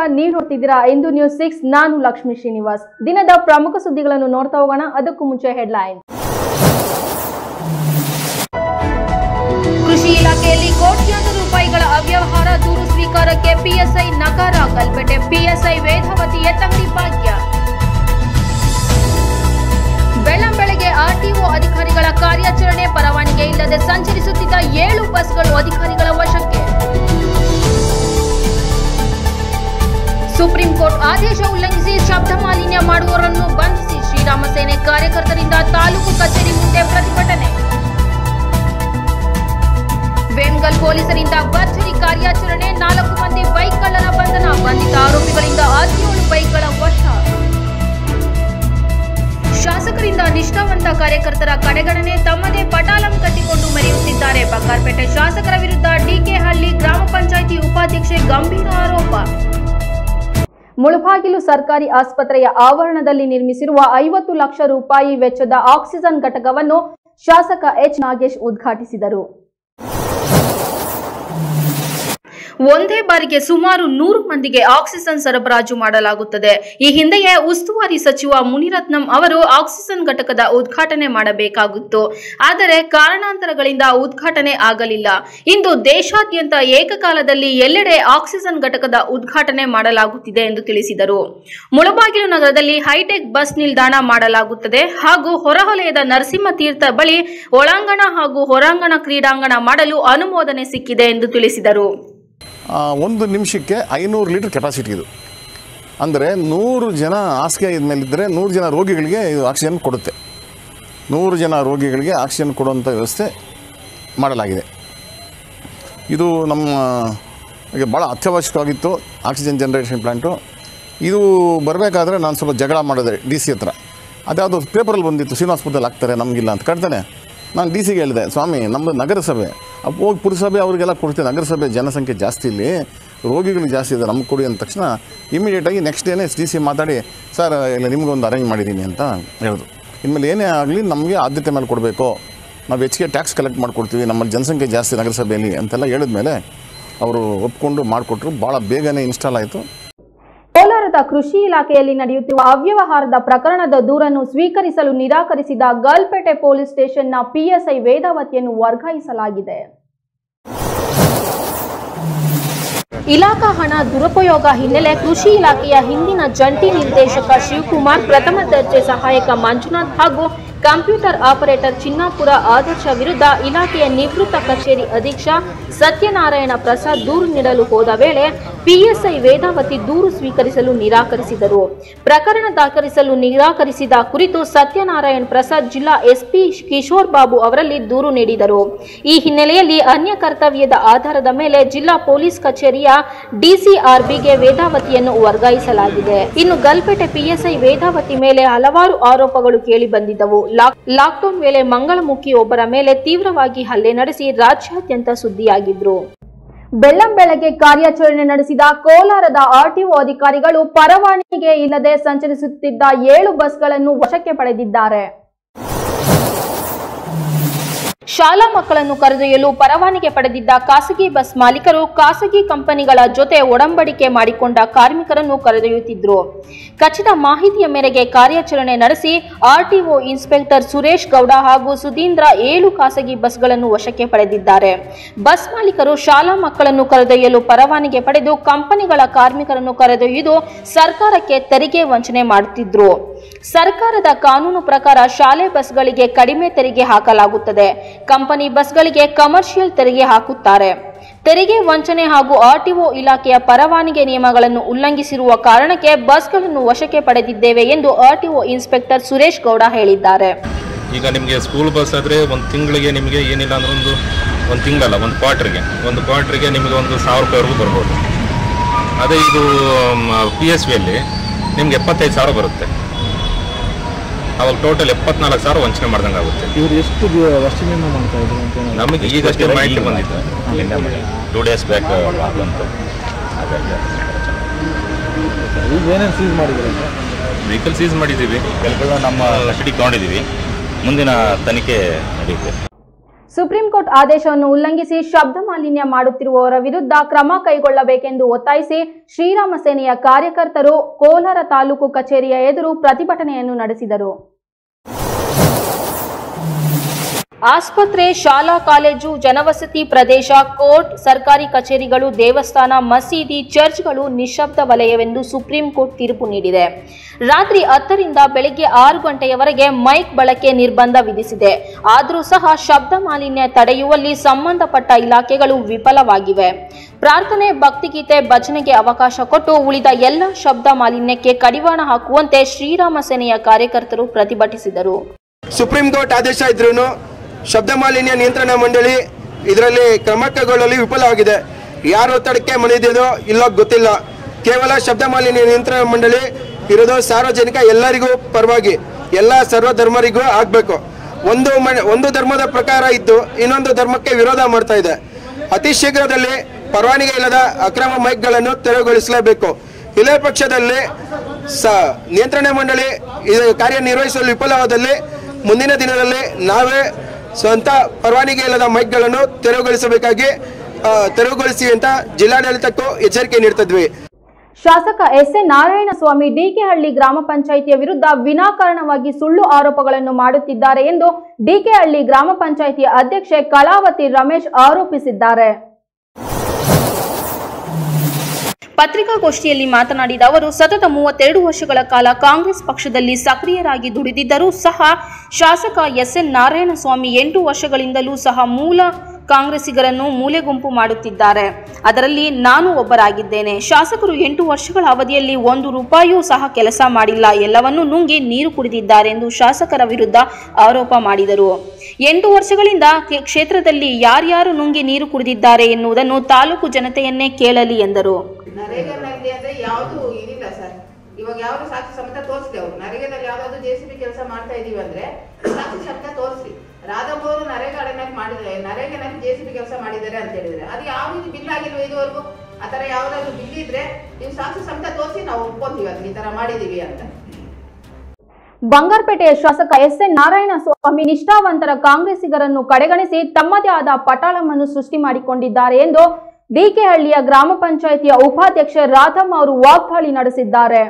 ನೀವು ನೋಡ್ತಿದ್ದೀರಾ ಇಂದು news six ನಾನು ಲಕ್ಷ್ಮೀ ಶ್ರೀನಿವಾಸ್ ದಿನದ ಪ್ರಮುಖ ಸುದ್ದಿಗಳನ್ನು ನೋಡ್ತಾ ಹೋಗೋಣ ಅದಕ್ಕೂ ಮುಂಚೆ ಹೆಡ್ಲೈನ್ ಕೃಷಿ ಇಲಾಖೆಯಲ್ಲಿ ಕೋಟ್ಯಾಂತರ ರೂಪಾಯಿಗಳ ಅವ್ಯವಹಾರ ದೂರು ಸ್ವೀಕಾರಕ್ಕೆ ಪಿಎಸ್ಐ ನಕಾರ ಕಲ್ಪೆಟೆ ಪಿಎಸ್ಐ ವೇದಾವತಿ ಎತ್ತಂಗಡಿ ಭಾಗ್ಯ ಬೆಳ್ಳಂಬೆಳಗ್ಗೆ ಆರ್ಟಿಒ ಅಧಿಕಾರಿಗಳ ಕಾರ್ಯಾಚರಣೆ ಪರವಾನಗಿ ಇಲ್ಲದೆ ಸಂಚರಿಸುತ್ತಿದ್ದ ಏಳು ಬಸ್ಗಳು ಅಧಿಕಾರಿಗಳ ವಶಕ್ಕೆ ಸುಪ್ರೀಂ ಕೋರ್ಟ್ ಆದೇಶ ಉಲ್ಲಂಘಿಸಿ ಶಬ್ದ ಮಾಲಿನ್ಯ ಮಾಡುವವರನ್ನು ಬಂಧಿಸಿ ಶ್ರೀರಾಮ ಸೇನೆ ಕಾರ್ಯಕರ್ತರಿಂದ ತಾಲೂಕು ಕಚೇರಿ ಮುಂದೆ ಪ್ರತಿಭಟನೆ ವೇಮ್ಗಲ್ ಪೊಲೀಸರಿಂದ ಭರ್ಜರಿ ಕಾರ್ಯಾಚರಣೆ ನಾಲ್ಕು ಮಂದಿ ಬೈಕ್ ಕಳ್ಳರ ಬಂಧನ ಬಂಧಿತ ಆರೋಪಿಗಳಿಂದ ಹದಿನೇಳು ಬೈಕ್ಗಳ ವಶ ಶಾಸಕರಿಂದ ನಿಷ್ಠಾವಂತ ಕಾರ್ಯಕರ್ತರ ಕಡೆಗಣನೆ ತಮ್ಮದೇ ಪಟಾಲಂ ಕಟ್ಟಿಕೊಂಡು ಮೆರೆಯುತ್ತಿದ್ದಾರೆ ಬಂಗಾರಪೇಟೆ ಶಾಸಕರ ವಿರುದ್ಧ ಡಿಕೆಹಳ್ಳಿ ಗ್ರಾಮ ಪಂಚಾಯಿತಿ ಉಪಾಧ್ಯಕ್ಷೆ ಗಂಭೀರ ಆರೋಪ ಮುಳಬಾಗಿಲು ಸರ್ಕಾರಿ ಆಸ್ಪತ್ರೆಯ ಆವರಣದಲ್ಲಿ ನಿರ್ಮಿಸಿರುವ ಐವತ್ತು ಲಕ್ಷ ರೂಪಾಯಿ ವೆಚ್ಚದ ಆಕ್ಸಿಜನ್ ಘಟಕವನ್ನು ಶಾಸಕ ಎಚ್ ನಾಗೇಶ್ ಉದ್ಘಾಟಿಸಿದರು ಒಂದೇ ಬಾರಿಗೆ ಸುಮಾರು ನೂರು ಮಂದಿಗೆ ಆಕ್ಸಿಜನ್ ಸರಬರಾಜು ಮಾಡಲಾಗುತ್ತದೆ ಈ ಹಿಂದೆಯೇ ಉಸ್ತುವಾರಿ ಸಚಿವ ಮುನಿರತ್ನಂ ಅವರು ಆಕ್ಸಿಜನ್ ಘಟಕದ ಉದ್ಘಾಟನೆ ಮಾಡಬೇಕಾಗಿತ್ತು ಆದರೆ ಕಾರಣಾಂತರಗಳಿಂದ ಉದ್ಘಾಟನೆ ಆಗಲಿಲ್ಲ ಇಂದು ದೇಶಾದ್ಯಂತ ಏಕಕಾಲದಲ್ಲಿ ಎಲ್ಲೆಡೆ ಆಕ್ಸಿಜನ್ ಘಟಕದ ಉದ್ಘಾಟನೆ ಮಾಡಲಾಗುತ್ತಿದೆ ಎಂದು ತಿಳಿಸಿದರು ಮುಳಬಾಗಿಲು ನಗರದಲ್ಲಿ ಹೈಟೆಕ್ ಬಸ್ ನಿಲ್ದಾಣ ಮಾಡಲಾಗುತ್ತದೆ ಹಾಗೂ ಹೊರವಲಯದ ನರಸಿಂಹತೀರ್ಥ ಬಳಿ ಒಳಾಂಗಣ ಹಾಗೂ ಹೊರಾಂಗಣ ಕ್ರೀಡಾಂಗಣ ಮಾಡಲು ಅನುಮೋದನೆ ಸಿಕ್ಕಿದೆ ಎಂದು ತಿಳಿಸಿದರು ಆ, ಒಂದು ನಿಮಿಷಕ್ಕೆ ಐನೂರು ಲೀಟ್ರ್ ಕೆಪಾಸಿಟಿ ಇದು ಅಂದರೆ ನೂರು ಜನ ಹಾಸಿಗೆ ಮೇಲಿದ್ದರೆ ನೂರು ಜನ ರೋಗಿಗಳಿಗೆ ಇದು ಆಕ್ಸಿಜನ್ ಕೊಡುತ್ತೆ ನೂರು ಜನ ರೋಗಿಗಳಿಗೆ ಆಕ್ಸಿಜನ್ ಕೊಡುವಂಥ ವ್ಯವಸ್ಥೆ ಮಾಡಲಾಗಿದೆ ಇದು ನಮ್ಮ ಈಗ ಭಾಳ ಅತ್ಯವಶ್ಯಕವಾಗಿತ್ತು ಆಕ್ಸಿಜನ್ ಜನ್ರೇಷನ್ ಪ್ಲ್ಯಾಂಟು ಇದು ಬರಬೇಕಾದ್ರೆ ನಾನು ಸ್ವಲ್ಪ ಜಗಳ ಮಾಡಿದೆ ಡಿ ಸಿ ಹತ್ರ ಅದ್ಯಾವುದು ಪೇಪರಲ್ಲಿ ಬಂದಿತ್ತು ಶ್ರೀನಿವಾಸಪುರದಲ್ಲಿ ಹಾಕ್ತಾರೆ ನಮಗಿಲ್ಲ ಅಂತ ಕಟ್ತಾನೆ ನಾನು ಡಿ ಸಿಗೆ ಹೇಳಿದೆ ಸ್ವಾಮಿ ನಮ್ಮದು ನಗರಸಭೆ ಅಪ್ಪ ಹೋಗಿ ಪುರಸಭೆ ಅವರಿಗೆಲ್ಲ ಕೊಡ್ತೀವಿ ನಗರಸಭೆ ಜನಸಂಖ್ಯೆ ಜಾಸ್ತಿ ಇಲ್ಲಿ ರೋಗಿಗಳು ಜಾಸ್ತಿ ಇದೆ ನಮ್ಗೆ ಕೊಡಿ ಅಂದ ತಕ್ಷಣ ಇಮಿಡಿಯೇಟಾಗಿ ನೆಕ್ಸ್ಟ್ ಡೇನೇ ಡಿ ಸಿ ಮಾತಾಡಿ ಸರ್ ಇಲ್ಲ ನಿಮಗೊಂದು ಅರೇಂಜ್ ಮಾಡಿದ್ದೀನಿ ಅಂತ ಹೇಳಿದ್ರು ಇನ್ಮೇಲೆ ಏನೇ ಆಗಲಿ ನಮಗೆ ಆದ್ಯತೆ ಮೇಲೆ ಕೊಡಬೇಕು ನಾವು ಹೆಚ್ಚಿಗೆ ಟ್ಯಾಕ್ಸ್ ಕಲೆಕ್ಟ್ ಮಾಡಿಕೊಡ್ತೀವಿ ನಮ್ಮಲ್ಲಿ ಜನಸಂಖ್ಯೆ ಜಾಸ್ತಿ ನಗರಸಭೆಯಲ್ಲಿ ಅಂತೆಲ್ಲ ಹೇಳಿದ್ಮೇಲೆ ಅವರು ಒಪ್ಕೊಂಡು ಮಾಡಿಕೊಟ್ರು ಭಾಳ ಬೇಗನೆ ಇನ್ಸ್ಟಾಲ್ ಆಯಿತು ಕೋಲಾರದ ಕೃಷಿ ಇಲಾಖೆಯಲ್ಲಿ ನಡೆಯುತ್ತಿರುವ ಅವ್ಯವಹಾರದ ಪ್ರಕರಣದ ದೂರನ್ನು ಸ್ವೀಕರಿಸಲು ನಿರಾಕರಿಸಿದ ಗಲ್ಪೇಟೆ ಪೊಲೀಸ್ ಸ್ಟೇಷನ್ನ ಪಿಎಸ್ಐ ವೇದಾವತಿಯನ್ನು ವರ್ಗಾಯಿಸಲಾಗಿದೆ ಇಲಾಖಾ ಹಣ ದುರುಪಯೋಗ ಹಿನ್ನೆಲೆ ಕೃಷಿ ಇಲಾಖೆಯ ಹಿಂದಿನ ಜಂಟಿ ನಿರ್ದೇಶಕ ಶಿವಕುಮಾರ್ ಪ್ರಥಮ ದರ್ಜೆ ಸಹಾಯಕ ಮಂಜುನಾಥ್ ಹಾಗೂ ಕಂಪ್ಯೂಟರ್ ಆಪರೇಟರ್ ಚಿನ್ನಾಪುರ ಆದರ್ಶ ವಿರುದ್ಧ ಇಲಾಖೆಯ ನಿವೃತ್ತ ಕಚೇರಿ ಅಧೀಕ್ಷ ಸತ್ಯನಾರಾಯಣ ಪ್ರಸಾದ್ ದೂರು ನೀಡಲು ಹೋದ ವೇಳೆ ಪಿಎಸ್ಐ ವೇದಾವತಿ ದೂರು ಸ್ವೀಕರಿಸಲು ನಿರಾಕರಿಸಿದರು ಪ್ರಕರಣ ದಾಖಲಿಸಲು ನಿರಾಕರಿಸಿದ ಕುರಿತು ಸತ್ಯನಾರಾಯಣ ಪ್ರಸಾದ್ ಜಿಲ್ಲಾ ಎಸ್ಪಿ ಕಿಶೋರ್ ಬಾಬು ಅವರಲ್ಲಿ ದೂರು ನೀಡಿದರು ಈ ಹಿನ್ನೆಲೆಯಲ್ಲಿ ಅನ್ಯ ಕರ್ತವ್ಯದ ಆಧಾರದ ಮೇಲೆ ಜಿಲ್ಲಾ ಪೊಲೀಸ್ ಕಚೇರಿಯ ಡಿಸಿಆರ್ಬಿಗೆ ವೇದಾವತಿಯನ್ನು ವರ್ಗಾಯಿಸಲಾಗಿದೆ ಇನ್ನು ಗಲ್ಪೇಟೆ ಪಿಎಸ್ಐ ವೇದಾವತಿ ಮೇಲೆ ಹಲವಾರು ಆರೋಪಗಳು ಕೇಳಿಬಂದಿದ್ದವು ಲಾಕ್ ಲಾಕ್ಡೌನ್ ವೇಳೆ ಮಂಗಳಮುಖಿ ಒಬ್ಬರ ಮೇಲೆ ತೀವ್ರವಾಗಿ ಹಲ್ಲೆ ನಡೆಸಿ ರಾಜ್ಯಾದ್ಯಂತ ಸುದ್ದಿಯಾಗಿದ್ರು ಬೆಳ್ಳಂಬೆಳಗ್ಗೆ ಕಾರ್ಯಾಚರಣೆ ನಡೆಸಿದ ಕೋಲಾರದ ಆರ್ಟಿಒ ಅಧಿಕಾರಿಗಳು ಪರವಾನಗಿ ಇಲ್ಲದೆ ಸಂಚರಿಸುತ್ತಿದ್ದ ಏಳು ಬಸ್ಗಳನ್ನು ವಶಕ್ಕೆ ಪಡೆದಿದ್ದಾರೆ ಶಾಲಾ ಮಕ್ಕಳನ್ನು ಕರೆದೊಯ್ಯಲು ಪರವಾನಗಿ ಪಡೆದಿದ್ದ ಖಾಸಗಿ ಬಸ್ ಮಾಲೀಕರು ಖಾಸಗಿ ಕಂಪನಿಗಳ ಜೊತೆ ಒಡಂಬಡಿಕೆ ಮಾಡಿಕೊಂಡ ಕಾರ್ಮಿಕರನ್ನು ಕರೆದೊಯ್ಯುತ್ತಿದ್ರು ಖಚಿತ ಮಾಹಿತಿಯ ಮೇರೆಗೆ ಕಾರ್ಯಾಚರಣೆ ನಡೆಸಿ ಆರ್ಟಿಒ ಇನ್ಸ್ಪೆಕ್ಟರ್ ಸುರೇಶ್ ಗೌಡ ಹಾಗೂ ಸುಧೀಂದ್ರ ಏಳು ಖಾಸಗಿ ಬಸ್ಗಳನ್ನು ವಶಕ್ಕೆ ಪಡೆದಿದ್ದಾರೆ ಬಸ್ ಮಾಲೀಕರು ಶಾಲಾ ಮಕ್ಕಳನ್ನು ಕರೆದೊಯ್ಯಲು ಪರವಾನಗಿ ಪಡೆದು ಕಂಪನಿಗಳ ಕಾರ್ಮಿಕರನ್ನು ಕರೆದೊಯ್ಯುವುದು ಸರ್ಕಾರಕ್ಕೆ ತೆರಿಗೆ ವಂಚನೆ ಮಾಡುತ್ತಿದ್ರು ಸರ್ಕಾರದ ಕಾನೂನು ಪ್ರಕಾರ ಶಾಲೆ ಬಸ್ಗಳಿಗೆ ಕಡಿಮೆ ತೆರಿಗೆ ಹಾಕಲಾಗುತ್ತದೆ ಕಂಪನಿ ಬಸ್ಗಳಿಗೆ ಕಮರ್ಷಿಯಲ್ ತೆರಿಗೆ ಹಾಕುತ್ತಾರೆ ತೆರಿಗೆ ವಂಚನೆ ಹಾಗೂ ಆರ್ಟಿಒ ಇಲಾಖೆಯ ಪರವಾನಗಿ ನಿಯಮಗಳನ್ನು ಉಲ್ಲಂಘಿಸಿರುವ ಕಾರಣಕ್ಕೆ ಬಸ್ಗಳನ್ನು ವಶಕ್ಕೆ ಪಡೆದಿದ್ದೇವೆ ಎಂದು ಆರ್ಟಿಒ ಇನ್ಸ್ಪೆಕ್ಟರ್ ಸುರೇಶ್ ಗೌಡ ಹೇಳಿದ್ದಾರೆ ಈಗ ನಿಮಗೆ ಸ್ಕೂಲ್ ಬಸ್ ಆದರೆ ಒಂದು ತಿಂಗಳಿಗೆ ನಿಮಗೆ ಏನಿಲ್ಲ ಅಂದ್ರೆ ಒಂದು ಒಂದು ತಿಂಗಳಲ್ಲ ಒಂದು ಕ್ವಾರ್ಟ್ರಿಗೆ ಒಂದು ಕ್ವಾರ್ಟ್ರಿಗೆ ನಿಮಗೆ ಒಂದು ಸಾವಿರ ರೂಪಾಯಿವರೆಗೂ ಬರ್ಬೋದು ಅದೇ ಇದು ಪಿ ಎಸ್ ವಿಯಲ್ಲಿ ನಿಮ್ಗೆ ಎಪ್ಪತ್ತೈದು ಸಾವಿರ ಬರುತ್ತೆ ಅವಾಗ ಟೋಟಲ್ ಎಪ್ಪತ್ನಾಲ್ಕು ಸಾವಿರ ವಂಚನೆ ಮಾಡ್ದಂಗೆ ಆಗುತ್ತೆ ಇವ್ರು ಎಷ್ಟು ದಿವ- ವರ್ಷದಿಂದ ಮಾಡ್ತಾ ಇದ್ರು ಅಂತ ಏನಾದ್ರು? ನಮಗೆ ಈಗಷ್ಟೇ ಮಾಹಿತಿ ಬಂದಿತ್ತು ಟೂ ಡೇಸ್ ಬ್ಯಾಕ್ ಬಂತು ಈಗ ಏನೇನು ಸೀಸ್ ಮಾಡಿದ್ದಾರೆ ಸರ್ ವೆಹಿಕಲ್ ಸೀಸ್ ಮಾಡಿದ್ದೀವಿ ವೆಹಿಕಲ್ನ ನಮ್ಮ ಕಸ್ಟಡಿಗೆ ತೊಗೊಂಡಿದ್ದೀವಿ ಮುಂದಿನ ತನಿಖೆ ನಡೆಯುತ್ತೆ ಸುಪ್ರೀಂ ಕೋರ್ಟ್ ಆದೇಶವನ್ನು ಉಲ್ಲಂಘಿಸಿ ಶಬ್ದ ಮಾಲಿನ್ಯ ಮಾಡುತ್ತಿರುವವರ ವಿರುದ್ಧ ಕ್ರಮ ಕೈಗೊಳ್ಳಬೇಕೆಂದು ಒತ್ತಾಯಿಸಿ ಶ್ರೀರಾಮ ಸೇನೆಯ ಕಾರ್ಯಕರ್ತರು ಕೋಲಾರ ತಾಲೂಕು ಕಚೇರಿಯ ಎದುರು ಪ್ರತಿಭಟನೆಯನ್ನು ನಡೆಸಿದರು ಆಸ್ಪತ್ರೆ ಶಾಲಾ ಕಾಲೇಜು ಜನವಸತಿ ಪ್ರದೇಶ ಕೋರ್ಟ್ ಸರ್ಕಾರಿ ಕಚೇರಿಗಳು ದೇವಸ್ಥಾನ ಮಸೀದಿ ಚರ್ಚ್ಗಳು ನಿಶಬ್ದ ವಲಯವೆಂದು ಸುಪ್ರೀಂ ಕೋರ್ಟ್ ತೀರ್ಪು ನೀಡಿದೆ ರಾತ್ರಿ ಹತ್ತರಿಂದ ಬೆಳಗ್ಗೆ ಆರು ಗಂಟೆಯವರೆಗೆ ಮೈಕ್ ಬಳಕೆ ನಿರ್ಬಂಧ ವಿಧಿಸಿದೆ ಆದರೂ ಸಹ ಶಬ್ದ ಮಾಲಿನ್ಯ ತಡೆಯುವಲ್ಲಿ ಸಂಬಂಧಪಟ್ಟ ಇಲಾಖೆಗಳು ವಿಫಲವಾಗಿವೆ ಪ್ರಾರ್ಥನೆ ಭಕ್ತಿಗೀತೆ ಭಜನೆಗೆ ಅವಕಾಶ ಕೊಟ್ಟು ಉಳಿದ ಎಲ್ಲ ಶಬ್ದ ಮಾಲಿನ್ಯಕ್ಕೆ ಕಡಿವಾಣ ಹಾಕುವಂತೆ ಶ್ರೀರಾಮ ಸೇನೆಯ ಕಾರ್ಯಕರ್ತರು ಪ್ರತಿಭಟಿಸಿದರು ಸುಪ್ರೀಂ ಕೋರ್ಟ್ ಆದೇಶ ಇದ್ರೂ ಶಬ್ದ ಮಾಲಿನ್ಯ ನಿಯಂತ್ರಣ ಮಂಡಳಿ ಇದರಲ್ಲಿ ಕ್ರಮ ಕೈಗೊಳ್ಳಲು ವಿಫಲವಾಗಿದೆ ಯಾರ ಒತ್ತಡಕ್ಕೆ ಮಣಿದಿದೋ ಇಲ್ಲೋ ಗೊತ್ತಿಲ್ಲ ಕೇವಲ ಶಬ್ದ ಮಾಲಿನ್ಯ ನಿಯಂತ್ರಣ ಮಂಡಳಿ ಇರೋದು ಸಾರ್ವಜನಿಕ ಎಲ್ಲರಿಗೂ ಪರವಾಗಿ ಎಲ್ಲ ಸರ್ವಧರ್ಮರಿಗೂ ಆಗಬೇಕು ಒಂದು ಮ ಒಂದು ಧರ್ಮದ ಪ್ರಕಾರ ಇದ್ದು ಇನ್ನೊಂದು ಧರ್ಮಕ್ಕೆ ವಿರೋಧ ಮಾಡ್ತಾ ಇದೆ ಅತಿ ಶೀಘ್ರದಲ್ಲಿ ಪರವಾನಗಿ ಇಲ್ಲದ ಅಕ್ರಮ ಮೈಕ್ಗಳನ್ನು ತೆರವುಗೊಳಿಸಲೇಬೇಕು ಇಲ್ಲೇ ಪಕ್ಷದಲ್ಲಿ ಸ ನಿಯಂತ್ರಣ ಮಂಡಳಿ ಇದು ಕಾರ್ಯನಿರ್ವಹಿಸಲು ವಿಫಲವಾದಲ್ಲಿ ಮುಂದಿನ ದಿನದಲ್ಲಿ ನಾವೇ ಸ್ವಂತ ಪರವಾನಗಿ ಇಲ್ಲದ ಮೈಕ್ಗಳನ್ನು ತೆರವುಗೊಳಿಸಬೇಕಾಗಿ ಆ, ತೆರವುಗೊಳಿಸಿ ಅಂತ ಜಿಲ್ಲಾಡಳಿತಕ್ಕೂ ಎಚ್ಚರಿಕೆ ನೀಡ್ತಿದ್ವಿ ಶಾಸಕ ಎಸ್ ಎನ್ ನಾರಾಯಣಸ್ವಾಮಿ ಡಿಕೆಹಳ್ಳಿ ಗ್ರಾಮ ಪಂಚಾಯಿತಿಯ ವಿರುದ್ಧ ವಿನಾಕಾರಣವಾಗಿ ಸುಳ್ಳು ಆರೋಪಗಳನ್ನು ಮಾಡುತ್ತಿದ್ದಾರೆ ಎಂದು ಡಿಕೆಹಳ್ಳಿ ಗ್ರಾಮ ಪಂಚಾಯಿತಿಯ ಅಧ್ಯಕ್ಷೆ ಕಲಾವತಿ ರಮೇಶ್ ಆರೋಪಿಸಿದ್ದಾರೆ ಪತ್ರಿಕಾಗೋಷ್ಠಿಯಲ್ಲಿ ಮಾತನಾಡಿದ ಅವರು ಸತತ ಮೂವತ್ತೆರಡು ವರ್ಷಗಳ ಕಾಲ ಕಾಂಗ್ರೆಸ್ ಪಕ್ಷದಲ್ಲಿ ಸಕ್ರಿಯರಾಗಿ ದುಡಿದಿದ್ದರೂ ಸಹ ಶಾಸಕ ಎಸ್ ಎನ್ ನಾರಾಯಣಸ್ವಾಮಿ ಎಂಟು ವರ್ಷಗಳಿಂದಲೂ ಸಹ ಮೂಲ ಕಾಂಗ್ರೆಸ್ಸಿಗರನ್ನು ಮೂಲೆ ಗುಂಪು ಮಾಡುತ್ತಿದ್ದಾರೆ ಅದರಲ್ಲಿ ನಾನು ಒಬ್ಬರಾಗಿದ್ದೇನೆ ಶಾಸಕರು ಎಂಟು ವರ್ಷಗಳ ಅವಧಿಯಲ್ಲಿ ಒಂದು ರೂಪಾಯಿಯೂ ಸಹ ಕೆಲಸ ಮಾಡಿಲ್ಲ ಎಲ್ಲವನ್ನೂ ನುಂಗಿ ನೀರು ಕುಡಿದಿದ್ದಾರೆ ಎಂದು ಶಾಸಕರ ವಿರುದ್ಧ ಆರೋಪ ಮಾಡಿದರು ಎಂಟು ವರ್ಷಗಳಿಂದ ಕೆ- ಕ್ಷೇತ್ರದಲ್ಲಿ ಯಾರ್ಯಾರು ನುಂಗಿ ನೀರು ಕುಡಿದಿದ್ದಾರೆ ಎನ್ನುವುದನ್ನು ತಾಲೂಕು ಜನತೆಯನ್ನೇ ಕೇಳಲಿ ಎಂದರು ನರೇಗಾನಲ್ಲಿ ಅಂದ್ರೆ ಯಾವುದು ಇದಿಲ್ಲ ಸರ್ ಇವಾಗ ಯಾವ್ದು ಸಾಕ್ಷಿ ಸಮೇತ ತೋರಿಸ್ಲಿ ಅವ್ರು ನರೇಗಾದಲ್ಲಿ ಯಾವ್ದಾದ್ರು ಜೆ ಸಿ ಬಿ ಕೆಲಸ ಮಾಡ್ತಾ ಇದೀವಿ ಅಂದ್ರೆ ಸಾಕ್ಷಿ ಸಮೇತ ತೋರಿಸ್ಲಿ ರಾಧಮ್ಮ ಅವರು ನರೇಗಾಡಿನಲ್ಲಿ ಮಾಡಿದ್ದಾರೆ ನರೇಗಾನಲ್ಲಿ ಜೆ ಸಿ ಬಿ ಕೆಲಸ ಮಾಡಿದ್ದಾರೆ ಅಂತ ಹೇಳಿದ್ರೆ ಅದು ಯಾವ ರೀತಿ ಬಿಲ್ ಆಗಿಲ್ವ ಇದುವರೆಗೂ ಆ ತರ ಯಾವ್ದಾದ್ರು ಬಿಲ್ ಇದ್ರೆ ನೀವು ಸಾಕ್ಷಿ ಸಮೇತ ತೋರಿಸಿ ನಾವು ಒಪ್ಕೊಂತೀವಿ ಅದನ್ನ ಈ ತರ ಮಾಡಿದೀವಿ ಅಂತ ಬಂಗಾರಪೇಟೆಯ ಶಾಸಕ ಎಸ್ ಎನ್ ನಾರಾಯಣಸ್ವಾಮಿ ನಿಷ್ಠಾವಂತರ ಕಾಂಗ್ರೆಸ್ಸಿಗರನ್ನು ಕಡೆಗಣಿಸಿ ತಮ್ಮದೇ ಆದ ಪಟಾಳವನ್ನು ಸೃಷ್ಟಿ ಮಾಡಿಕೊಂಡಿದ್ದಾರೆ ಎಂದು ಡಿಕೆಹಳ್ಳಿಯ ಗ್ರಾಮ ಪಂಚಾಯಿತಿಯ ಉಪಾಧ್ಯಕ್ಷೆ ರಾಧಮ್ಮ ಅವರು ವಾಗ್ದಾಳಿ ನಡೆಸಿದ್ದಾರೆ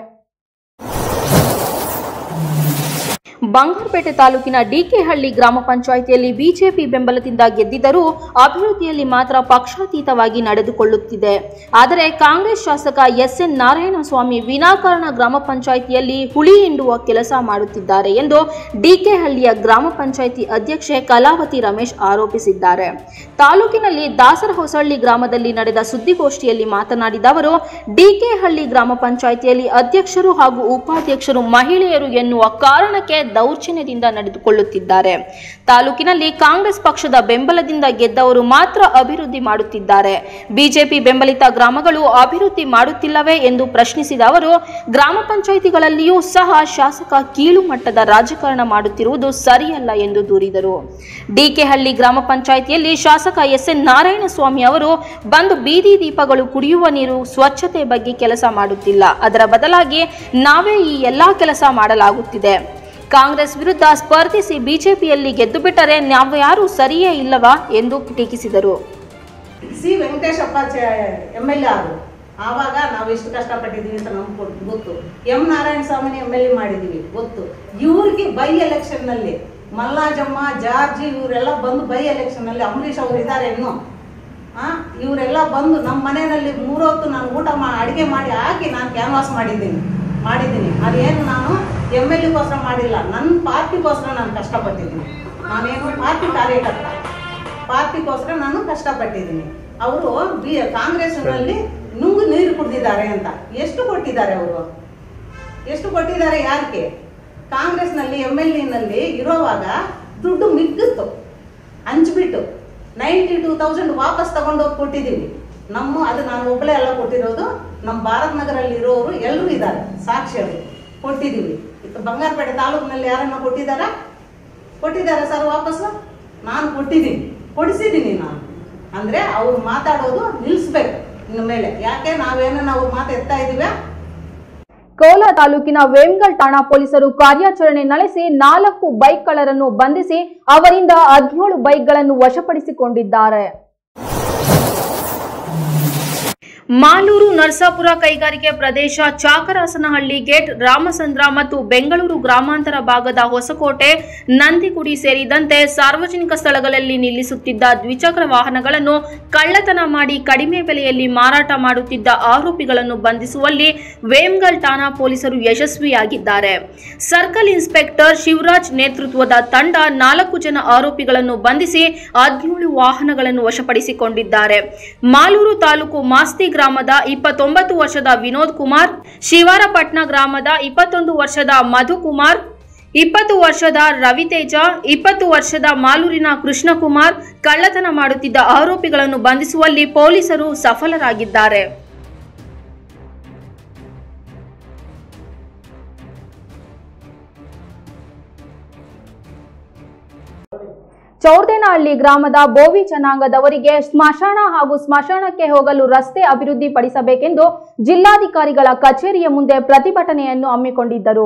ಬಂಗಾರಪೇಟೆ ತಾಲೂಕಿನ ಡಿಕೆಹಳ್ಳಿ ಗ್ರಾಮ ಪಂಚಾಯಿತಿಯಲ್ಲಿ ಬಿಜೆಪಿ ಬೆಂಬಲದಿಂದ ಗೆದ್ದಿದ್ದರೂ ಅಭಿವೃದ್ಧಿಯಲ್ಲಿ ಮಾತ್ರ ಪಕ್ಷಾತೀತವಾಗಿ ನಡೆದುಕೊಳ್ಳುತ್ತಿದೆ ಆದರೆ ಕಾಂಗ್ರೆಸ್ ಶಾಸಕ ಎಸ್ ಎನ್ ನಾರಾಯಣಸ್ವಾಮಿ ವಿನಾಕಾರಣ ಗ್ರಾಮ ಪಂಚಾಯಿತಿಯಲ್ಲಿ ಹುಳಿ ಹಿಂಡುವ ಕೆಲಸ ಮಾಡುತ್ತಿದ್ದಾರೆ ಎಂದು ಡಿಕೆಹಳ್ಳಿಯ ಗ್ರಾಮ ಪಂಚಾಯಿತಿ ಅಧ್ಯಕ್ಷೆ ಕಲಾವತಿ ರಮೇಶ್ ಆರೋಪಿಸಿದ್ದಾರೆ ತಾಲೂಕಿನಲ್ಲಿ ದಾಸರಹೊಸಳ್ಳಿ ಗ್ರಾಮದಲ್ಲಿ ನಡೆದ ಸುದ್ದಿಗೋಷ್ಠಿಯಲ್ಲಿ ಮಾತನಾಡಿದ ಅವರು ಡಿಕೆಹಳ್ಳಿ ಗ್ರಾಮ ಪಂಚಾಯಿತಿಯಲ್ಲಿ ಅಧ್ಯಕ್ಷರು ಹಾಗೂ ಉಪಾಧ್ಯಕ್ಷರು ಮಹಿಳೆಯರು ಎನ್ನುವ ಕಾರಣಕ್ಕೆ ದೌರ್ಜನ್ಯದಿಂದ ನಡೆದುಕೊಳ್ಳುತ್ತಿದ್ದಾರೆ ತಾಲೂಕಿನಲ್ಲಿ ಕಾಂಗ್ರೆಸ್ ಪಕ್ಷದ ಬೆಂಬಲದಿಂದ ಗೆದ್ದವರು ಮಾತ್ರ ಅಭಿವೃದ್ಧಿ ಮಾಡುತ್ತಿದ್ದಾರೆ ಬಿಜೆಪಿ ಬೆಂಬಲಿತ ಗ್ರಾಮಗಳು ಅಭಿವೃದ್ಧಿ ಮಾಡುತ್ತಿಲ್ಲವೇ ಎಂದು ಪ್ರಶ್ನಿಸಿದ ಅವರು ಗ್ರಾಮ ಪಂಚಾಯಿತಿಗಳಲ್ಲಿಯೂ ಸಹ ಶಾಸಕ ಕೀಳು ಮಟ್ಟದ ರಾಜಕಾರಣ ಮಾಡುತ್ತಿರುವುದು ಸರಿಯಲ್ಲ ಎಂದು ದೂರಿದರು ಡಿಕೆಹಳ್ಳಿ ಗ್ರಾಮ ಪಂಚಾಯಿತಿಯಲ್ಲಿ ಶಾಸಕ ಎಸ್ ಎನ್ ನಾರಾಯಣಸ್ವಾಮಿ ಅವರು ಬಂದು ಬೀದಿ ದೀಪಗಳು ಕುಡಿಯುವ ನೀರು ಸ್ವಚ್ಛತೆ ಬಗ್ಗೆ ಕೆಲಸ ಮಾಡುತ್ತಿಲ್ಲ ಅದರ ಬದಲಾಗಿ ನಾವೇ ಈ ಎಲ್ಲಾ ಕೆಲಸ ಮಾಡಲಾಗುತ್ತಿದೆ ಕಾಂಗ್ರೆಸ್ ವಿರುದ್ಧ ಸ್ಪರ್ಧಿಸಿ ಬಿಜೆಪಿಯಲ್ಲಿ ಗೆದ್ದು ಬಿಟ್ಟರೆ ನಾವು ಯಾರು ಸರಿಯೇ ಇಲ್ಲವಾ ಎಂದು ಟೀಕಿಸಿದರು C Venkateshappa M L A ಆದರು ಆವಾಗ ನಾವು ಎಷ್ಟು ಕಷ್ಟಪಟ್ಟಿದ್ದೀವಿ ಅಂತ ನಮ್ಗೆ ಗೊತ್ತು ಎಂ ನಾರಾಯಣ ಸ್ವಾಮಿನ ಎಮ್ ಎಲ್ ಎ ಮಾಡಿದ್ದೀವಿ ಗೊತ್ತು ಇವ್ರಿಗೆ ಬೈ ಎಲೆಕ್ಷನ್ನಲ್ಲಿ ಮಲ್ಲಾಜಮ್ಮ ಜಾರ್ಜಿ ಇವರೆಲ್ಲ ಬಂದು ಬೈ ಎಲೆಕ್ಷನ್ನಲ್ಲಿ ಅಂಬರೀಷ್ ಅವರು ಇದ್ದಾರೆ ಇನ್ನು ಆ ಇವರೆಲ್ಲ ಬಂದು ನಮ್ಮ ಮನೆಯಲ್ಲಿ ಮೂರೊತ್ತು ನಾನು ಊಟ ಮಾ ಅಡುಗೆ ಮಾಡಿ ಹಾಕಿ ನಾನು ಕ್ಯಾನ್ವಾಸ್ ಮಾಡಿದ್ದೀನಿ ಮಾಡಿದ್ದೀನಿ ಅದೇನು ನಾನು ಎಮ್ ಎಲ್ ಎಗೋಸ್ಕರ ಮಾಡಿಲ್ಲ ನನ್ನ ಪಾರ್ಟಿಗೋಸ್ಕರ ನಾನು ಕಷ್ಟಪಟ್ಟಿದ್ದೀನಿ ನಾನೇನು ಪಾರ್ಟಿ ಕಾರ್ಯಕರ್ತ ಪಾರ್ಟಿಗೋಸ್ಕರ ನಾನು ಕಷ್ಟಪಟ್ಟಿದ್ದೀನಿ ಅವರು ಬಿ ಕಾಂಗ್ರೆಸ್ನಲ್ಲಿ ನುಂಗು ನೀರು ಕುಡಿದಿದ್ದಾರೆ ಅಂತ ಎಷ್ಟು ಕೊಟ್ಟಿದ್ದಾರೆ ಅವರು ಎಷ್ಟು ಕೊಟ್ಟಿದ್ದಾರೆ ಯಾರಿಗೆ ಕಾಂಗ್ರೆಸ್ನಲ್ಲಿ ಎಮ್ ಎಲ್ ಎನಲ್ಲಿ ಇರೋವಾಗ ದುಡ್ಡು ಮಿಗ್ಗಿತ್ತು ಹಂಚ್ಬಿಟ್ಟು ನೈಂಟಿ ಟೂ ತೌಸಂಡ್ ವಾಪಸ್ ತಗೊಂಡೋಗಿ ಕೊಟ್ಟಿದ್ದೀವಿ ನಮ್ಮ ಅದು ನಾನು ಒಬ್ಬಳೇ ಎಲ್ಲ ಕೊಟ್ಟಿರೋದು ನಮ್ಮ ಭಾರತ್ ನಗರಲ್ಲಿ ಇರೋರು ಎಲ್ಲರೂ ಇದ್ದಾರೆ ಸಾಕ್ಷಿಯರು ಕೊಟ್ಟಿದ್ದೀವಿ ಇತ್ತು ಬಂಗಾರಪೇಟೆ ತಾಲೂಕಿನಲ್ಲಿ ಯಾರನ್ನ ಕೊಟ್ಟಿದ್ದಾರಾ ಕೊಟ್ಟಿದ್ದಾರೆ ಸರ್ ವಾಪಸ್ಸು ನಾನು ಕೊಟ್ಟಿದ್ದೀನಿ ಕೊಡಿಸಿದ್ದೀನಿ ನಾನು ಅಂದರೆ ಅವ್ರು ಮಾತಾಡೋದು ನಿಲ್ಲಿಸ್ಬೇಕು ಇನ್ನು ಮೇಲೆ ಯಾಕೆ ನಾವೇನನ್ನ ಅವ್ರ ಮಾತು ಎತ್ತಾ ಇದ್ದೀವಿ ಕೋಲಾರ ತಾಲೂಕಿನ ವೇಮ್ಗಲ್ ಠಾಣಾ ಪೊಲೀಸರು ಕಾರ್ಯಾಚರಣೆ ನಡೆಸಿ ನಾಲ್ಕು ಬೈಕ್ ಕಳ್ಳರನ್ನು ಬಂಧಿಸಿ ಅವರಿಂದ ಹದಿನೇಳು ಬೈಕ್ಗಳನ್ನು ವಶಪಡಿಸಿಕೊಂಡಿದ್ದಾರೆ ಮಾಲೂರು ನರಸಾಪುರ ಕೈಗಾರಿಕೆ ಪ್ರದೇಶ ಚಾಕರಾಸನಹಳ್ಳಿ ಗೇಟ್ ರಾಮಚಂದ್ರ ಮತ್ತು ಬೆಂಗಳೂರು ಗ್ರಾಮಾಂತರ ಭಾಗದ ಹೊಸಕೋಟೆ ನಂದಿಗುಡಿ ಸೇರಿದಂತೆ ಸಾರ್ವಜನಿಕ ಸ್ಥಳಗಳಲ್ಲಿ ನಿಲ್ಲಿಸುತ್ತಿದ್ದ ದ್ವಿಚಕ್ರ ವಾಹನಗಳನ್ನು ಕಳ್ಳತನ ಮಾಡಿ ಕಡಿಮೆ ಬೆಲೆಯಲ್ಲಿ ಮಾರಾಟ ಮಾಡುತ್ತಿದ್ದ ಆರೋಪಿಗಳನ್ನು ಬಂಧಿಸುವಲ್ಲಿ ವೇಮ್ಗಲ್ ಠಾಣಾ ಪೊಲೀಸರು ಯಶಸ್ವಿಯಾಗಿದ್ದಾರೆ ಸರ್ಕಲ್ ಇನ್ಸ್ಪೆಕ್ಟರ್ ಶಿವರಾಜ್ ನೇತೃತ್ವದ ತಂಡ ನಾಲ್ಕು ಜನ ಆರೋಪಿಗಳನ್ನು ಬಂಧಿಸಿ ಹದಿನೇಳು ವಾಹನಗಳನ್ನು ವಶಪಡಿಸಿಕೊಂಡಿದ್ದಾರೆ ಮಾಲೂರು ತಾಲೂಕು ಮಾಸ್ತಿ ಗ್ರಾಮದ ಇಪ್ಪತ್ತೊಂಬತ್ತು ವರ್ಷದ ವಿನೋದ್ ಕುಮಾರ್ ಶಿವಾರಪಟ್ನ ಗ್ರಾಮದ ಇಪ್ಪತ್ತೊಂದು ವರ್ಷದ ಮಧುಕುಮಾರ್ ಇಪ್ಪತ್ತು ವರ್ಷದ ರವಿತೇಜ ಇಪ್ಪತ್ತು ವರ್ಷದ ಮಾಲೂರಿನ ಕೃಷ್ಣಕುಮಾರ್ ಕಳ್ಳತನ ಮಾಡುತ್ತಿದ್ದ ಆರೋಪಿಗಳನ್ನು ಬಂಧಿಸುವಲ್ಲಿ ಪೊಲೀಸರು ಸಫಲರಾಗಿದ್ದಾರೆ ಚೌರ್ದೇನಹಳ್ಳಿ ಗ್ರಾಮದ ಬೋವಿ ಜನಾಂಗದವರಿಗೆ ಸ್ಮಶಾನ ಹಾಗೂ ಸ್ಮಶಾನಕ್ಕೆ ಹೋಗಲು ರಸ್ತೆ ಅಭಿವೃದ್ಧಿ ಪಡಿಸಬೇಕೆಂದು ಜಿಲ್ಲಾಧಿಕಾರಿಗಳ ಕಚೇರಿಯ ಮುಂದೆ ಪ್ರತಿಭಟನೆಯನ್ನು ಹಮ್ಮಿಕೊಂಡಿದ್ದರು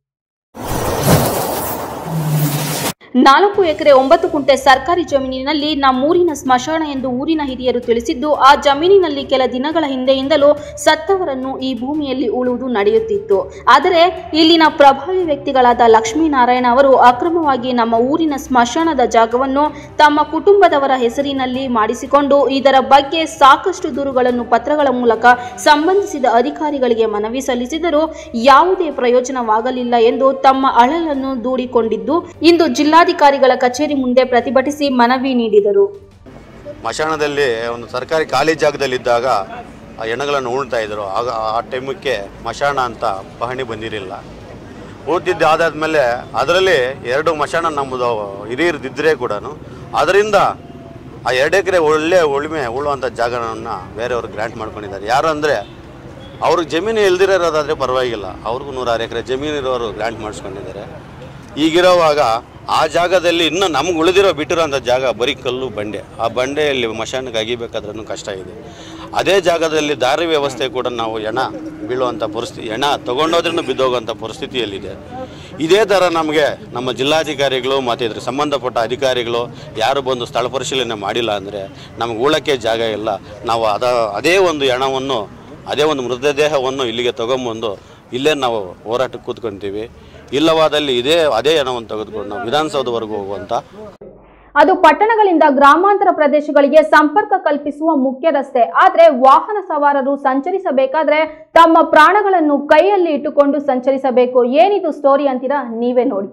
ನಾಲ್ಕು ಎಕರೆ ಒಂಬತ್ತು ಕುಂಟೆ ಸರ್ಕಾರಿ ಜಮೀನಿನಲ್ಲಿ ನಮ್ಮೂರಿನ ಸ್ಮಶಾನ ಎಂದು ಊರಿನ ಹಿರಿಯರು ತಿಳಿಸಿದ್ದು ಆ ಜಮೀನಿನಲ್ಲಿ ಕೆಲ ದಿನಗಳ ಹಿಂದೆಯಿಂದಲೂ ಸತ್ತವರನ್ನು ಈ ಭೂಮಿಯಲ್ಲಿ ಉಳುವುದು ನಡೆಯುತ್ತಿತ್ತು ಆದರೆ ಇಲ್ಲಿನ ಪ್ರಭಾವಿ ವ್ಯಕ್ತಿಗಳಾದ ಲಕ್ಷ್ಮೀನಾರಾಯಣ ಅವರು ಅಕ್ರಮವಾಗಿ ನಮ್ಮ ಊರಿನ ಸ್ಮಶಾನದ ಜಾಗವನ್ನು ತಮ್ಮ ಕುಟುಂಬದವರ ಹೆಸರಿನಲ್ಲಿ ಮಾಡಿಸಿಕೊಂಡು ಇದರ ಬಗ್ಗೆ ಸಾಕಷ್ಟು ದೂರುಗಳನ್ನು ಪತ್ರಗಳ ಮೂಲಕ ಸಂಬಂಧಿಸಿದ ಅಧಿಕಾರಿಗಳಿಗೆ ಮನವಿ ಸಲ್ಲಿಸಿದರೂ ಯಾವುದೇ ಪ್ರಯೋಜನವಾಗಲಿಲ್ಲ ಎಂದು ತಮ್ಮ ಅಳಲನ್ನು ದೂಡಿಕೊಂಡಿದ್ದು ಇಂದು ಜಿಲ್ಲಾಧಿಕಾರಿಗಳ ಕಚೇರಿ ಮುಂದೆ ಪ್ರತಿಭಟಿಸಿ ಮನವಿ ನೀಡಿದರು ಮಶಾಣದಲ್ಲಿ ಒಂದು ಸರ್ಕಾರಿ ಖಾಲಿ ಜಾಗದಲ್ಲಿದ್ದಾಗ ಆ ಹೆಣಗಳನ್ನು ಉಣ್ತಾ ಇದ್ರು ಆಗ ಆ ಟೈಮಕ್ಕೆ ಮಶಾಣ ಅಂತ ಪಹಣಿ ಬಂದಿರಲಿಲ್ಲ ಉಳ್ತಿದ್ದು ಆದಾದ್ಮೇಲೆ ಅದರಲ್ಲಿ ಎರಡು ಮಶಾಣ ನಮ್ಮದು ಹಿರಿಯರದಿದ್ದರೆ ಕೂಡ ಅದರಿಂದ ಆ ಎರಡು ಎಕರೆ ಒಳ್ಳೆ ಉಳುಮೆ ಉಳುವಂಥ ಜಾಗವನ್ನು ಬೇರೆಯವರು ಗ್ರ್ಯಾಂಟ್ ಮಾಡ್ಕೊಂಡಿದ್ದಾರೆ ಯಾರು ಅಂದರೆ ಅವ್ರಿಗೆ ಜಮೀನು ಇಲ್ದಿರೋದಾದರೆ ಪರವಾಗಿಲ್ಲ ಅವ್ರಿಗೂ ನೂರಾರು ಎಕರೆ ಜಮೀನು ಇರೋರು ಗ್ರ್ಯಾಂಟ್ ಮಾಡಿಸ್ಕೊಂಡಿದ್ದಾರೆ ಈಗಿರೋವಾಗ ಆ ಜಾಗದಲ್ಲಿ ಇನ್ನೂ ನಮ್ಗೆ ಉಳಿದಿರೋ ಬಿಟ್ಟಿರೋಂಥ ಜಾಗ ಬರೀ ಕಲ್ಲು ಬಂಡೆ ಆ ಬಂಡೆಯಲ್ಲಿ ಮಶಾನಕ್ಕೆ ಅಗಿಬೇಕಾದ್ರೂ ಕಷ್ಟ ಇದೆ ಅದೇ ಜಾಗದಲ್ಲಿ ದಾರಿ ವ್ಯವಸ್ಥೆ ಕೂಡ ನಾವು ಹೆಣ ಬೀಳುವಂಥ ಪರಿಸ್ಥಿತಿ ಹೆಣ ತೊಗೊಂಡೋದ್ರೂ ಬಿದ್ದೋಗುವಂಥ ಪರಿಸ್ಥಿತಿಯಲ್ಲಿದೆ ಇದೇ ಥರ ನಮಗೆ ನಮ್ಮ ಜಿಲ್ಲಾಧಿಕಾರಿಗಳು ಮತ್ತು ಇದ್ರ ಸಂಬಂಧಪಟ್ಟ ಅಧಿಕಾರಿಗಳು ಯಾರು ಬಂದು ಸ್ಥಳ ಪರಿಶೀಲನೆ ಮಾಡಿಲ್ಲ ಅಂದರೆ ನಮಗೆ ಉಳಕ್ಕೆ ಜಾಗ ಇಲ್ಲ ನಾವು ಅದ ಅದೇ ಒಂದು ಹೆಣವನ್ನು ಅದೇ ಒಂದು ಮೃತದೇಹವನ್ನು ಇಲ್ಲಿಗೆ ತೊಗೊಂಬಂದು ಇಲ್ಲೇ ನಾವು ಹೋರಾಟಕ್ಕೆ ಕೂತ್ಕೊಂತೀವಿ ಇಲ್ಲವಾದಲ್ಲಿ ಇದೇ ಅದೇ ಹೆಣವನ್ನು ತೆಗೆದುಕೊಂಡು ನಾವು ವಿಧಾನಸೌಧವರೆಗೂ ಹೋಗುವಂಥ ಅದು ಪಟ್ಟಣಗಳಿಂದ ಗ್ರಾಮಾಂತರ ಪ್ರದೇಶಗಳಿಗೆ ಸಂಪರ್ಕ ಕಲ್ಪಿಸುವ ಮುಖ್ಯ ರಸ್ತೆ ಆದ್ರೆ ವಾಹನ ಸವಾರರು ಸಂಚರಿಸಬೇಕಾದ್ರೆ ತಮ್ಮ ಪ್ರಾಣಗಳನ್ನು ಕೈಯಲ್ಲಿ ಇಟ್ಟುಕೊಂಡು ಸಂಚರಿಸಬೇಕು ಏನಿದು ಸ್ಟೋರಿ ಅಂತೀರಾ ನೀವೇ ನೋಡಿ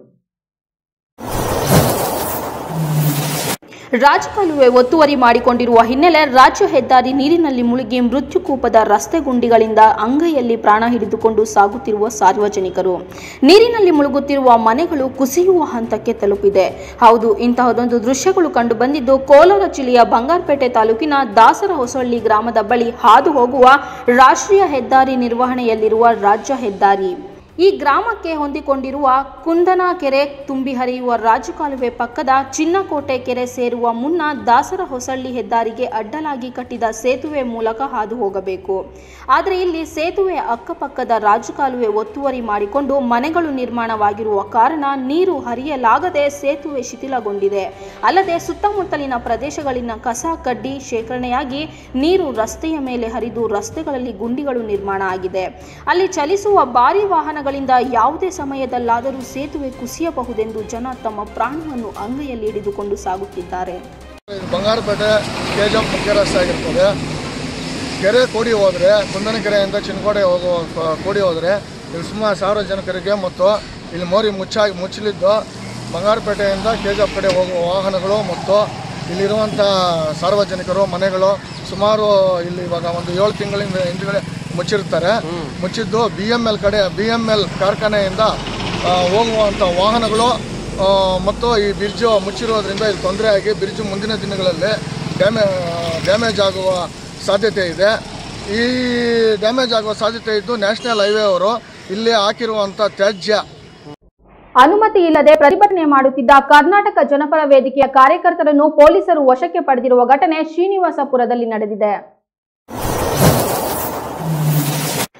ರಾಜಕಾಲುವೆ ಒತ್ತುವರಿ ಮಾಡಿಕೊಂಡಿರುವ ಹಿನ್ನೆಲೆ ರಾಜ್ಯ ಹೆದ್ದಾರಿ ನೀರಿನಲ್ಲಿ ಮುಳುಗಿ ಮೃತ್ಯುಕೂಪದ ರಸ್ತೆ ಗುಂಡಿಗಳಿಂದ ಅಂಗೈಯಲ್ಲಿ ಪ್ರಾಣ ಹಿಡಿದುಕೊಂಡು ಸಾಗುತ್ತಿರುವ ಸಾರ್ವಜನಿಕರು ನೀರಿನಲ್ಲಿ ಮುಳುಗುತ್ತಿರುವ ಮನೆಗಳು ಕುಸಿಯುವ ಹಂತಕ್ಕೆ ತಲುಪಿದೆ ಹೌದು ಇಂತಹದೊಂದು ದೃಶ್ಯಗಳು ಕಂಡು ಬಂದಿದ್ದು ಕೋಲಾರ ಜಿಲ್ಲೆಯ ಬಂಗಾರಪೇಟೆ ತಾಲೂಕಿನ ದಾಸರ ಹೊಸಳ್ಳಿ ಗ್ರಾಮದ ಬಳಿ ಹಾದು ಹೋಗುವ ರಾಷ್ಟ್ರೀಯ ಹೆದ್ದಾರಿ ನಿರ್ವಹಣೆಯಲ್ಲಿರುವ ರಾಜ್ಯ ಹೆದ್ದಾರಿ ಈ ಗ್ರಾಮಕ್ಕೆ ಹೊಂದಿಕೊಂಡಿರುವ ಕುಂದನ ಕೆರೆ ತುಂಬಿ ಹರಿಯುವ ರಾಜಕಾಲುವೆ ಪಕ್ಕದ ಚಿನ್ನಕೋಟೆ ಕೆರೆ ಸೇರುವ ಮುನ್ನ ದಾಸರ ಹೊಸಳ್ಳಿ ಹೆದ್ದಾರಿಗೆ ಅಡ್ಡಲಾಗಿ ಕಟ್ಟಿದ ಸೇತುವೆ ಮೂಲಕ ಹಾದು ಹೋಗಬೇಕು ಆದರೆ ಇಲ್ಲಿ ಸೇತುವೆ ಅಕ್ಕಪಕ್ಕದ ರಾಜಕಾಲುವೆ ಒತ್ತುವರಿ ಮಾಡಿಕೊಂಡು ಮನೆಗಳು ನಿರ್ಮಾಣವಾಗಿರುವ ಕಾರಣ ನೀರು ಹರಿಯಲಾಗದೆ ಸೇತುವೆ ಶಿಥಿಲಗೊಂಡಿದೆ ಅಲ್ಲದೆ ಸುತ್ತಮುತ್ತಲಿನ ಪ್ರದೇಶಗಳಿನ ಕಸ ಕಡ್ಡಿ ಶೇಖರಣೆಯಾಗಿ ನೀರು ರಸ್ತೆಯ ಮೇಲೆ ಹರಿದು ರಸ್ತೆಗಳಲ್ಲಿ ಗುಂಡಿಗಳು ನಿರ್ಮಾಣ ಆಗಿದೆ ಅಲ್ಲಿ ಚಲಿಸುವ ಭಾರಿ ವಾಹನಗಳಿಂದ ಯಾವುದೇ ಸಮಯದಲ್ಲಾದರೂ ಸೇತುವೆ ಕುಸಿಯಬಹುದೆಂದು ಜನ ತಮ್ಮ ಪ್ರಾಣವನ್ನು ಅಂಗೈಯಲ್ಲಿ ಹಿಡಿದುಕೊಂಡು ಸಾಗುತ್ತಿದ್ದಾರೆ ಇದು ಬಂಗಾರಪೇಟೆ ಕೆ ಜಿ ಎಫ್ ಮುಖ್ಯ ರಸ್ತೆ ಆಗಿರ್ತದೆ ಕೆರೆ ಕೋಡಿ ಹೋದರೆ ಕುಂದನ ಕೆರೆಯಿಂದ ಚಿನ್ಕೋಡೆ ಹೋಗುವ ಕ- ಕೋಡಿ ಹೋದರೆ ಇಲ್ಲಿ ಸುಮಾರು ಸಾರ್ವಜನಿಕರಿಗೆ ಮತ್ತು ಇಲ್ಲಿ ಮೋರಿ ಮುಚ್ಚಾಗಿ ಮುಚ್ಚಲಿದ್ದು ಬಂಗಾರಪೇಟೆಯಿಂದ ಕೆ ಜಿ ಎಫ್ ಕಡೆ ಹೋಗುವ ವಾಹನಗಳು ಮತ್ತು ಇಲ್ಲಿರುವಂಥ ಸಾರ್ವಜನಿಕರು ಮನೆಗಳು ಸುಮಾರು ಇಲ್ಲಿ ಇವಾಗ ಒಂದು ಏಳು ತಿಂಗಳಿಂದ ಹಿಂದುಗಡೆ ಮುಚ್ಚಿರ್ತಾರೆ ಮುಚ್ಚಿದ್ದು ಬಿ ಎಮ್ ಎಲ್ ಕಡೆ ಬಿ ಎಮ್ ಎಲ್ ಕಾರ್ಖಾನೆಯಿಂದ ಆ, ಹೋಗುವಂಥ ವಾಹನಗಳು ಆ, ಮತ್ತು ಈ ಬ್ರಿಡ್ಜು ಮುಚ್ಚಿರೋದ್ರಿಂದ ಇಲ್ಲಿ ತೊಂದರೆ ಆಗಿ ಬ್ರಿಡ್ಜು ಮುಂದಿನ ದಿನಗಳಲ್ಲಿ ಡ್ಯಾಮೇ ಡ್ಯಾಮೇಜ್ ಆಗುವ ಸಾಧ್ಯತೆ ಇದೆ ಈ ಡ್ಯಾಮೇಜ್ ಆಗುವ ಸಾಧ್ಯತೆ ಇದ್ದು ನ್ಯಾಷನಲ್ ಹೈವೇ ಅವರು ಇಲ್ಲಿ ಹಾಕಿರುವಂಥ ತ್ಯಾಜ್ಯ ಅನುಮತಿ ಇಲ್ಲದೆ ಪ್ರತಿಭಟನೆ ಮಾಡುತ್ತಿದ್ದ ಕರ್ನಾಟಕ ಜನಪರ ವೇದಿಕೆಯ ಕಾರ್ಯಕರ್ತರನ್ನು ಪೊಲೀಸರು ವಶಕ್ಕೆ ಪಡೆದಿರುವ ಘಟನೆ ಶ್ರೀನಿವಾಸಪುರದಲ್ಲಿ ನಡೆದಿದೆ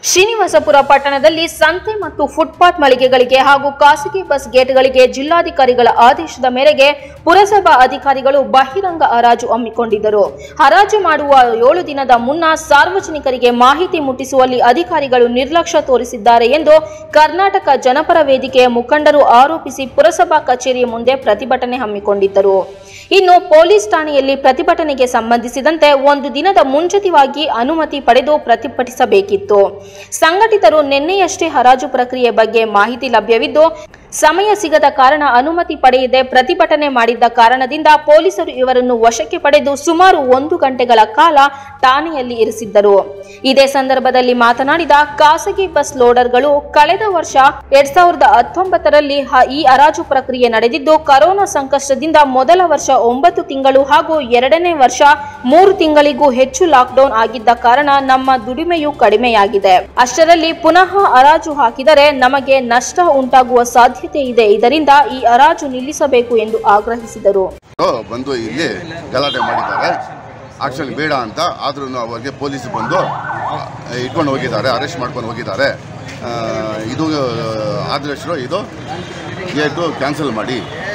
ಶ್ರೀನಿವಾಸಪುರ ಪಟ್ಟಣದಲ್ಲಿ ಸಂತೆ ಮತ್ತು ಫುಟ್ಪಾತ್ ಮಳಿಗೆಗಳಿಗೆ ಹಾಗೂ ಖಾಸಗಿ ಬಸ್ ಗೇಟ್ಗಳಿಗೆ ಜಿಲ್ಲಾಧಿಕಾರಿಗಳ ಆದೇಶದ ಮೇರೆಗೆ ಪುರಸಭಾ ಅಧಿಕಾರಿಗಳು ಬಹಿರಂಗ ಹರಾಜು ಹಮ್ಮಿಕೊಂಡಿದ್ದರು ಹರಾಜು ಮಾಡುವ ಏಳು ದಿನದ ಮುನ್ನ ಸಾರ್ವಜನಿಕರಿಗೆ ಮಾಹಿತಿ ಮುಟ್ಟಿಸುವಲ್ಲಿ ಅಧಿಕಾರಿಗಳು ನಿರ್ಲಕ್ಷ್ಯ ತೋರಿಸಿದ್ದಾರೆ ಎಂದು ಕರ್ನಾಟಕ ಜನಪರ ವೇದಿಕೆಯ ಮುಖಂಡರು ಆರೋಪಿಸಿ ಪುರಸಭಾ ಕಚೇರಿಯ ಮುಂದೆ ಪ್ರತಿಭಟನೆ ಹಮ್ಮಿಕೊಂಡಿದ್ದರು ಇನ್ನು ಪೊಲೀಸ್ ಠಾಣೆಯಲ್ಲಿ ಪ್ರತಿಭಟನೆಗೆ ಸಂಬಂಧಿಸಿದಂತೆ ಒಂದು ದಿನದ ಮುಂಚಿತವಾಗಿ ಅನುಮತಿ ಪಡೆದು ಪ್ರತಿಭಟಿಸಬೇಕಿತ್ತು ಸಂಘಟಿತರು ನಿನ್ನೆಯಷ್ಟೇ ಹರಾಜು ಪ್ರಕ್ರಿಯೆ ಬಗ್ಗೆ ಮಾಹಿತಿ ಲಭ್ಯವಿದ್ದು ಸಮಯ ಸಿಗದ ಕಾರಣ ಅನುಮತಿ ಪಡೆಯದೆ ಪ್ರತಿಭಟನೆ ಮಾಡಿದ್ದ ಕಾರಣದಿಂದ ಪೊಲೀಸರು ಇವರನ್ನು ವಶಕ್ಕೆ ಪಡೆದು ಸುಮಾರು ಒಂದು ಗಂಟೆಗಳ ಕಾಲ ಠಾಣೆಯಲ್ಲಿ ಇರಿಸಿದ್ದರು ಇದೇ ಸಂದರ್ಭದಲ್ಲಿ ಮಾತನಾಡಿದ ಖಾಸಗಿ ಬಸ್ ಲೋಡರ್ಗಳು ಕಳೆದ ವರ್ಷ ಎರಡ್ ಸಾವಿರದ ಹತ್ತೊಂಬತ್ತರಲ್ಲಿ ಹ- ಈ ಹರಾಜು ಪ್ರಕ್ರಿಯೆ ನಡೆದಿದ್ದು ಕರೋನಾ ಸಂಕಷ್ಟದಿಂದ ಮೊದಲ ವರ್ಷ ಒಂಬತ್ತು ತಿಂಗಳು ಹಾಗೂ ಎರಡನೇ ವರ್ಷ ಮೂರು ತಿಂಗಳಿಗೂ ಹೆಚ್ಚು ಲಾಕ್ಡೌನ್ ಆಗಿದ್ದ ಕಾರಣ ನಮ್ಮ ದುಡಿಮೆಯು ಕಡಿಮೆಯಾಗಿದೆ ಅಷ್ಟರಲ್ಲಿ ಪುನಃ ಹರಾಜು ಹಾಕಿದರೆ ನಮಗೆ ನಷ್ಟ ಉಂಟಾಗುವ ಸಾಧ್ಯತೆ ಇದೆ ಇದರಿಂದ ಈ ಹರಾಜು ನಿಲ್ಲಿಸಬೇಕು ಎಂದು ಆಗ್ರಹಿಸಿದರು ಬಂದು ಇಲ್ಲಿ ಗಲಾಟೆ ಮಾಡಿದ್ದಾರೆ ಆಕ್ಷನ್ ಬೇಡ ಅಂತ ಆದ್ರೂ ಅವರಿಗೆ ಪೊಲೀಸ್ ಬಂದು ಇಟ್ಕೊಂಡು ಹೋಗಿದ್ದಾರೆ ಅರೆಸ್ಟ್ ಮಾಡ್ಕೊಂಡು ಹೋಗಿದ್ದಾರೆ ಆ, ಇದು ಆದಷ್ಟು ಇದು ಗೇಟು ಕ್ಯಾನ್ಸಲ್ ಮಾಡಿ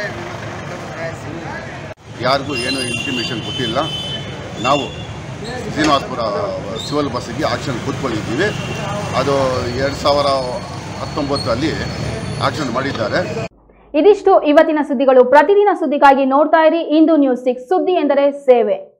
ಯಾರಿಗೂ ಏನು ಇಂಟಿಮೇಷನ್ ಕೊಟ್ಟಿಲ್ಲ ನಾವು ಶ್ರೀನಿವಾಸಪುರ ಸಿವಿಲ್ ಬಸ್ಸಿಗೆ ಆಕ್ಷನ್ ಕೂತ್ಕೊಂಡಿದ್ದೀವಿ ಅದು ಎರಡು ಸಾವಿರ ಹತ್ತೊಂಬತ್ತರಲ್ಲಿ ಆಕ್ಷನ್ ಮಾಡಿದ್ದಾರೆ ಇದಿಷ್ಟು ಇವತ್ತಿನ ಸುದ್ದಿಗಳು ಪ್ರತಿದಿನ ಸುದ್ದಿಗಾಗಿ ನೋಡ್ತಾ ಇರಿ ಇಂದು ನ್ಯೂಸ್ ಸಿಕ್ಸ್ ಸುದ್ದಿ ಎಂದರೆ ಸೇವೆ